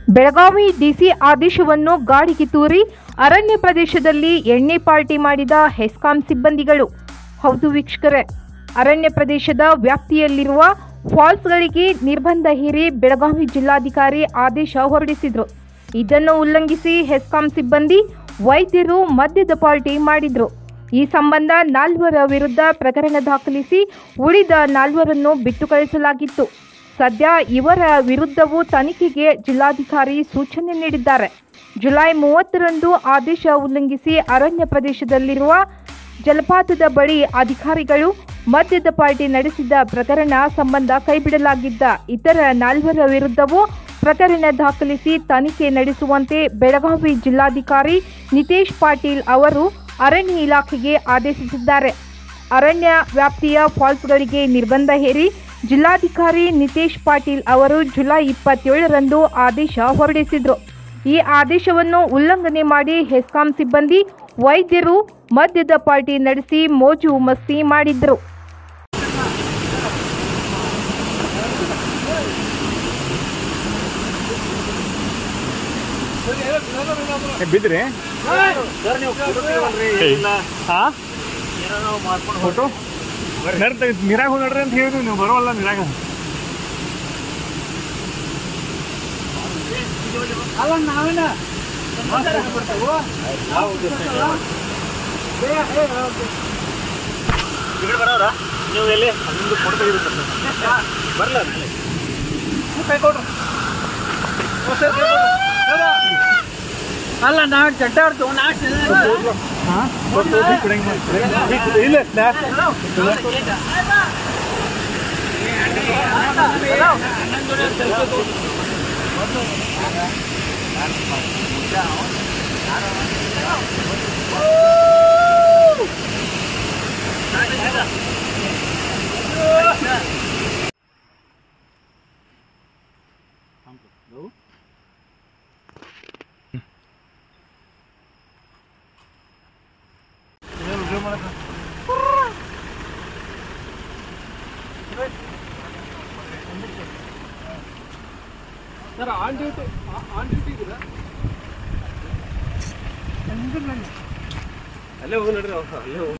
Belagavi DC ಆದೇಶವನ್ನು ಗಾಳಿಗೆ ತೂರಿ ಅರಣ್ಯ ಪ್ರದೇಶದಲ್ಲಿ ಎಣ್ಣೆ ಪಾರ್ಟಿ ಮಾಡಿದ ಹೆಸ್ಕಾಂ ಸಿಬ್ಬಂದಿಗಳು ಹೌದು ವೀಕ್ಷಕರೇ ಅರಣ್ಯ ಪ್ರದೇಶದ ವ್ಯಾಪ್ತಿಯಲ್ಲಿರುವ ಫಾಲ್ಸ್ಗಳಿಗೆ ನಿರ್ಬಂಧ ಹೇರಿ ಬೆಳಗಾವಿ ಜಿಲ್ಲಾಧಿಕಾರಿ ಆದೇಶ ಹೊರಡಿಸಿದ್ರು ಇದನ್ನು ಉಲ್ಲಂಘಿಸಿ ಹೆಸ್ಕಾಂ ಸಿಬ್ಬಂದಿ ವೈದ್ಯರು ಮದ್ಯದ ಪಾರ್ಟಿ ಮಾಡಿದ್ರು ಈ ಸಂಬಂಧ ನಾಲ್ವರ ವಿರುದ್ಧ ಪ್ರಕರಣ ದಾಖಲಿಸಿ ಉಳಿದ ನಾಲ್ವರನ್ನು ಬಿಟ್ಟು ಕಳಿಸಲಾಗಿತ್ತು ಸದ್ಯ ಇವರ ವಿರುದ್ಧವೂ ತನಿಖೆಗೆ ಜಿಲ್ಲಾಧಿಕಾರಿ ಸೂಚನೆ ನೀಡಿದ್ದಾರೆ ಜುಲೈ ಮೂವತ್ತರಂದು ಆದೇಶ ಉಲ್ಲಂಘಿಸಿ ಅರಣ್ಯ ಪ್ರದೇಶದಲ್ಲಿರುವ ಜಲಪಾತದ ಬಳಿ ಅಧಿಕಾರಿಗಳು ಮದ್ಯದ ಪಾರ್ಟಿ ನಡೆಸಿದ ಪ್ರಕರಣ ಸಂಬಂಧ ಕೈಬಿಡಲಾಗಿದ್ದ ಇತರ ನಾಲ್ವರ ವಿರುದ್ಧವೂ ಪ್ರಕರಣ ದಾಖಲಿಸಿ ತನಿಖೆ ನಡೆಸುವಂತೆ ಬೆಳಗಾವಿ ಜಿಲ್ಲಾಧಿಕಾರಿ ನಿತೇಶ್ ಪಾಟೀಲ್ ಅವರು ಅರಣ್ಯ ಇಲಾಖೆಗೆ ಆದೇಶಿಸಿದ್ದಾರೆ ಅರಣ್ಯ ವ್ಯಾಪ್ತಿಯ ಫಾಲ್ಸ್ಗಳಿಗೆ ನಿರ್ಬಂಧ ಹೇರಿ ಜಿಲ್ಲಾಧಿಕಾರಿ ನಿತೇಶ್ ಪಾಟೀಲ್ ಅವರು ಜುಲೈ ಇಪ್ಪತ್ತೇಳರಂದು ಆದೇಶ ಹೊರಡಿಸಿದ್ರು ಈ ಆದೇಶವನ್ನು ಉಲ್ಲಂಘನೆ ಮಾಡಿ ಹೆಸ್ಕಾಂ ಸಿಬ್ಬಂದಿ ವೈದ್ಯರು ಮದ್ಯದ ಪಾರ್ಟಿ ನಡೆಸಿ ಮೋಜು ಮಸ್ತಿ ಮಾಡಿದ್ರು ಬಿದ್ರಿ ಸರ್ ನೀವು ಫೋಟೋ ತೆಗಿವಲ್ರಿ ಏನಿಲ್ಲ ಹಾ ಏನೋ ನಾವು ಮಾಡ್ಕೊಂಡು ಫೋಟೋ ನಡ್ ನೀರಾಗ ಹೋಗಿ ನಡ್ರಿ ಅಂತ ಹೇಳಿದ್ವಿ ನೀವು ಬರೋವಲ್ಲ ನೀರಾಗ ಅಲ್ಲ ನಾವೇನ ಈ ಕಡೆ ಬರೋರ ನೀವು ಎಲ್ಲಿ ನಿಮ್ದು ಫೋಟೋ ತೆಗಿಬೇಕು ಬರಲ್ಲ ಕೈ ಕೊಡ್ರಿ ಅಲ್ಲ ನಾವು ಚಟ್ಟ ಆಡ್ತು ಹಾ ಇಲ್ಲ sir on duty on duty ಇದೀರಾ ಅಲ್ಲೇ ಹೋಗಿ ನೋಡ್ರಿ ಅಲ್ಲೇ ಹೋಗಿ